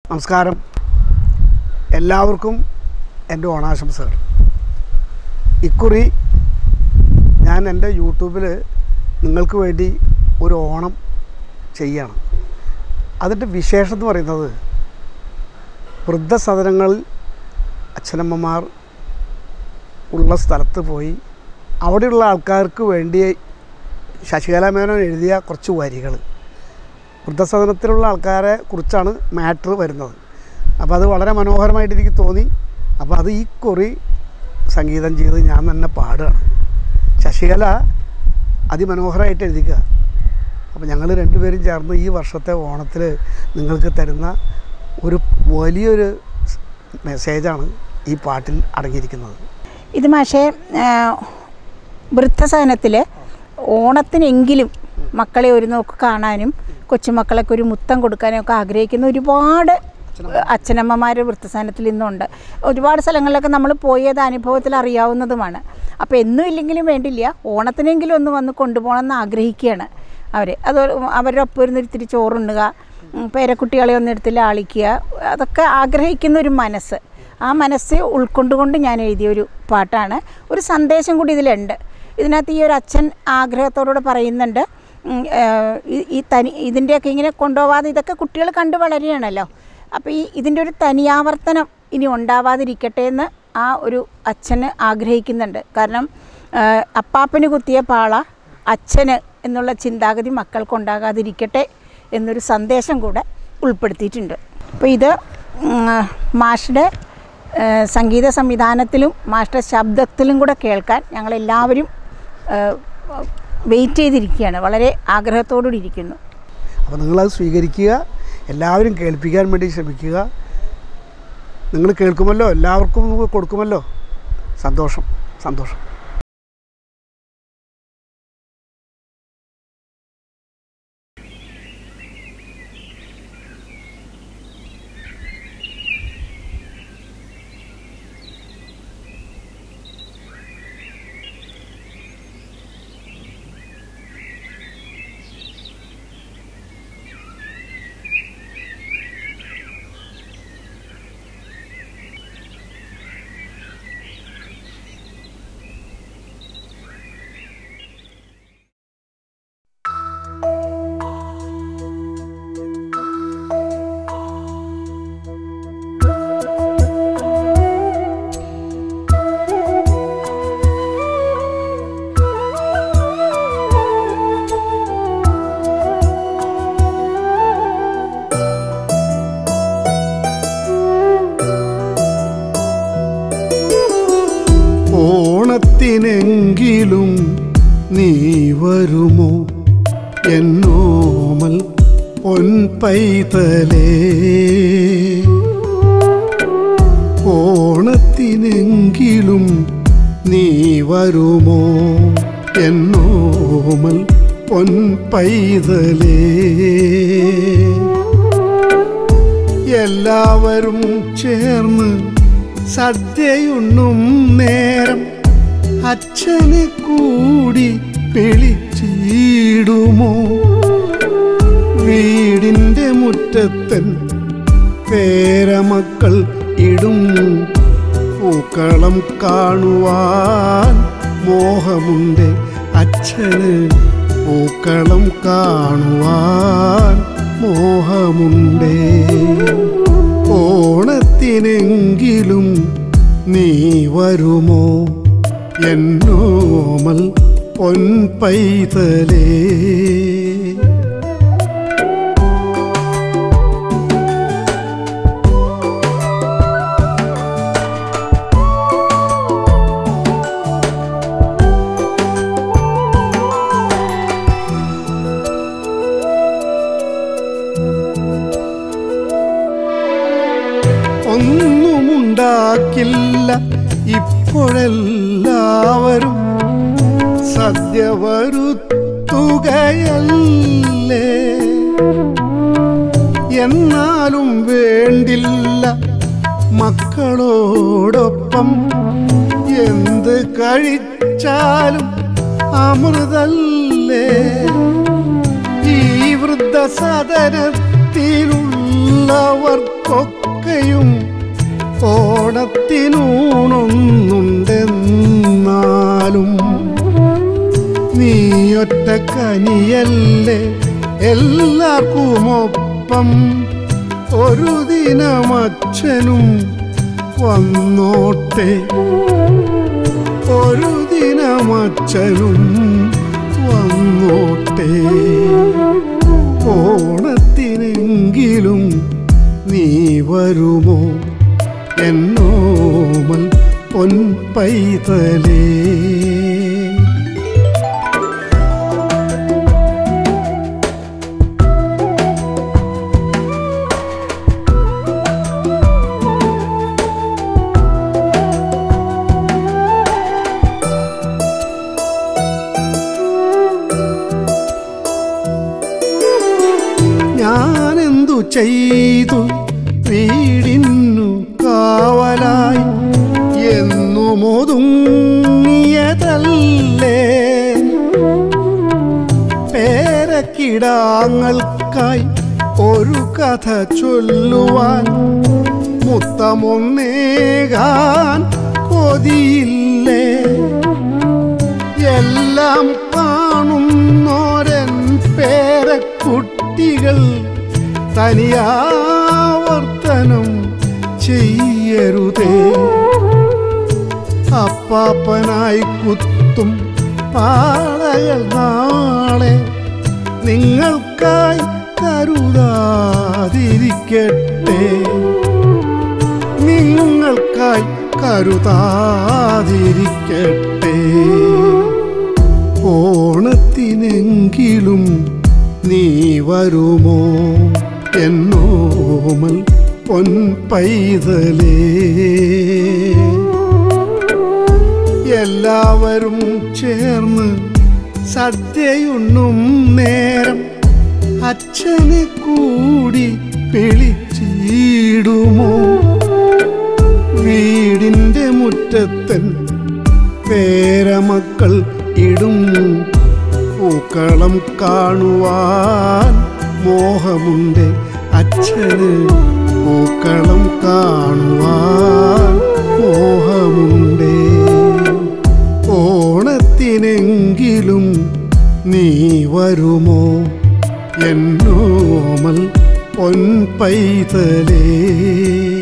നമസ്കാരം എല്ലാവർക്കും എൻ്റെ ഓണാശംസകൾ ഇക്കുറി ഞാൻ എൻ്റെ യൂട്യൂബിൽ നിങ്ങൾക്ക് വേണ്ടി ഒരു ഓണം ചെയ്യണം അതിൻ്റെ വിശേഷം എന്ന് പറയുന്നത് വൃദ്ധസദനങ്ങളിൽ അച്ഛനമ്മമാർ ഉള്ള സ്ഥലത്ത് പോയി അവിടെയുള്ള ആൾക്കാർക്ക് വേണ്ടി ശശികല മേനോൻ എഴുതിയ കുറച്ച് വരികൾ വൃദ്ധസദനത്തിലുള്ള ആൾക്കാരെ കുറിച്ചാണ് മാറ്റർ വരുന്നത് അപ്പോൾ അത് വളരെ മനോഹരമായിട്ട് എനിക്ക് തോന്നി അപ്പോൾ അത് ഈ കുറി സംഗീതം ചെയ്ത് ഞാൻ തന്നെ പാടുകയാണ് ശശികല അതിമനോഹരമായിട്ട് എഴുതിക്കുക അപ്പോൾ ഞങ്ങൾ രണ്ടുപേരും ചേർന്ന് ഈ വർഷത്തെ ഓണത്തിൽ നിങ്ങൾക്ക് തരുന്ന ഒരു വലിയൊരു മെസ്സേജാണ് ഈ പാട്ടിൽ അടങ്ങിയിരിക്കുന്നത് ഇത് മാഷേ വൃദ്ധസദനത്തിൽ ഓണത്തിനെങ്കിലും മക്കളെ ഒരു നോക്ക് കാണാനും കൊച്ചുമക്കളൊക്കെ ഒരു മുത്തം കൊടുക്കാനും ഒക്കെ ആഗ്രഹിക്കുന്ന ഒരുപാട് അച്ഛനമ്മമാർ വൃദ്ധസദനത്തിൽ ഇന്നുണ്ട് ഒരുപാട് സ്ഥലങ്ങളിലൊക്കെ നമ്മൾ പോയത് അനുഭവത്തിൽ അറിയാവുന്നതുമാണ് അപ്പോൾ എന്നും ഇല്ലെങ്കിലും വേണ്ടില്ല ഓണത്തിനെങ്കിലും ഒന്ന് വന്ന് കൊണ്ടുപോകണമെന്ന് ആഗ്രഹിക്കുകയാണ് അവർ അത് അവരുടെ ഒപ്പം ഇരുന്ന് ഇത്തിരി ചോറുണ്ണുക ഉം, പേരക്കുട്ടികളെ ഒന്ന് എടുത്ത് ലാളിക്കുക അതൊക്കെ ആഗ്രഹിക്കുന്ന ഒരു മനസ്സ് ആ മനസ്സ് ഉൾക്കൊണ്ടുകൊണ്ട് ഞാൻ എഴുതിയ ഒരു പാട്ടാണ് ഒരു സന്ദേശം കൂടി ഇതിലുണ്ട് ഇതിനകത്ത് ഈ ഒരു അച്ഛൻ ആഗ്രഹത്തോടുകൂടെ പറയുന്നുണ്ട് ഉം, ഏഹ്, ഈ- ഈ തനി ഇതിൻ്റെയൊക്കെ ഇങ്ങനെ കൊണ്ടുപോകാതെ ഇതൊക്കെ കുട്ടികൾ കണ്ടു വളരുകയാണല്ലോ അപ്പോൾ ഈ ഇതിൻ്റെ ഒരു തനിയാവർത്തനം ഇനി ഉണ്ടാവാതിരിക്കട്ടെ എന്ന് ആ ഒരു അച്ഛന് ആഗ്രഹിക്കുന്നുണ്ട് കാരണം ഏഹ്, അപ്പാപ്പന് കുത്തിയ പാള അച്ഛന് എന്നുള്ള ചിന്താഗതി മക്കൾക്കുണ്ടാകാതിരിക്കട്ടെ എന്നൊരു സന്ദേശം കൂടെ ഉൾപ്പെടുത്തിയിട്ടുണ്ട് അപ്പോൾ ഇത് ഉം, മാഷ്ടെ ഏഹ്, സംഗീത സംവിധാനത്തിലും മാഷ്ടെ ശബ്ദത്തിലും കൂടെ കേൾക്കാൻ ഞങ്ങളെല്ലാവരും വെയിറ്റ് ചെയ്തിരിക്കുകയാണ് വളരെ ആഗ്രഹത്തോടുകൂടി ഇരിക്കുന്നു അപ്പോൾ നിങ്ങളത് സ്വീകരിക്കുക എല്ലാവരും കേൾപ്പിക്കാൻ വേണ്ടി ശ്രമിക്കുക നിങ്ങൾ കേൾക്കുമല്ലോ എല്ലാവർക്കും കൊടുക്കുമല്ലോ സന്തോഷം സന്തോഷം ഓണത്തിനെങ്കിലും നീ വരുമോ എന്നോമൽ പൊൻപൈതലേ ഓണത്തിനെങ്കിലും നീ വരുമോ എന്നോമൽ പൊൻപൈതലേ എല്ലാവരും ചേർന്ന് സദ്യയുണ്ണും നേരം അച്ഛനെ കൂടി വിളിച്ചിടുമോ വീടിൻ്റെ മുറ്റത്തൻ പേരമക്കൾ ഇടും പൂക്കളം കാണുവാൻ മോഹമുണ്ട് അച്ഛന് പൂക്കളം കാണുവാൻ മോഹമുണ്ടേ ഓണത്തിനെങ്കിലും നീ വരുമോ എന്നോമൽ പൊൻപൈതലേ ഒന്നുമുണ്ടാക്കില്ല ഇപ്പോഴെല്ലാവരും സദ്യ വരുത്തുകയല്ലേ എന്നാലും വേണ്ടില്ല മക്കളോടൊപ്പം എന്ത് കഴിച്ചാലും അമൃതല്ലേ ഈ വൃദ്ധസദനത്തിലുള്ള മറ്റുള്ളവർക്കൊക്കെയും ഓണത്തിനൂണൊന്നുണ്ടെന്നാലും നീയൊറ്റ കനിയല്ലേ എല്ലാവർക്കുമൊപ്പം ഒരു ദിനമച്ഛനും വന്നോട്ടെ ഒരു ദിനമച്ഛനും വന്നോട്ടെ ഓണത്തിനെങ്കിലും നീ വരുമോ എന്നോമൽ പൊൻപൈതലേ ഞാനെന്തു ചെയ്തു വീടിന്നു കാവലായി എന്നും ഒതുങ്ങിയതല്ലേ പേരക്കിടാങ്ങൾക്കായി ഒരു കഥ ചൊല്ലുവാൻ മുത്തമൊന്നേകാൻ കൊതിയില്ലേ എല്ലാം കാണുന്നോരൻ പേരക്കുട്ടികൾ തനിയാവർത്തനം ചെയ്യരുതേ അപ്പാപ്പനായി കുത്തും പാളകൾ നാളെ നിങ്ങൾക്കായി കരുതാതിരിക്കട്ടെ നിങ്ങൾക്കായി കരുതാതിരിക്കട്ടെ ഓണത്തിനെങ്കിലും നീ വരുമോ എന്നോമൽ പൊൻപൈതലേ എല്ലാവരും ചേർന്ന് സദ്യയുണ്ണും നേരം അച്ഛനെ കൂടി വിളിച്ചിടുമോ വീടിൻ്റെ മുറ്റത്തൻ പേരമക്കൾ ഇടും പൂക്കളം കാണുവാൻ മോഹമുണ്ട് അച്ഛന് പൂക്കളം കാണുവാൻ മോഹമുണ്ട് ഓണത്തിനെങ്കിലും നീ വരുമോ എന്നോമൽ പൊൻപൈതലേ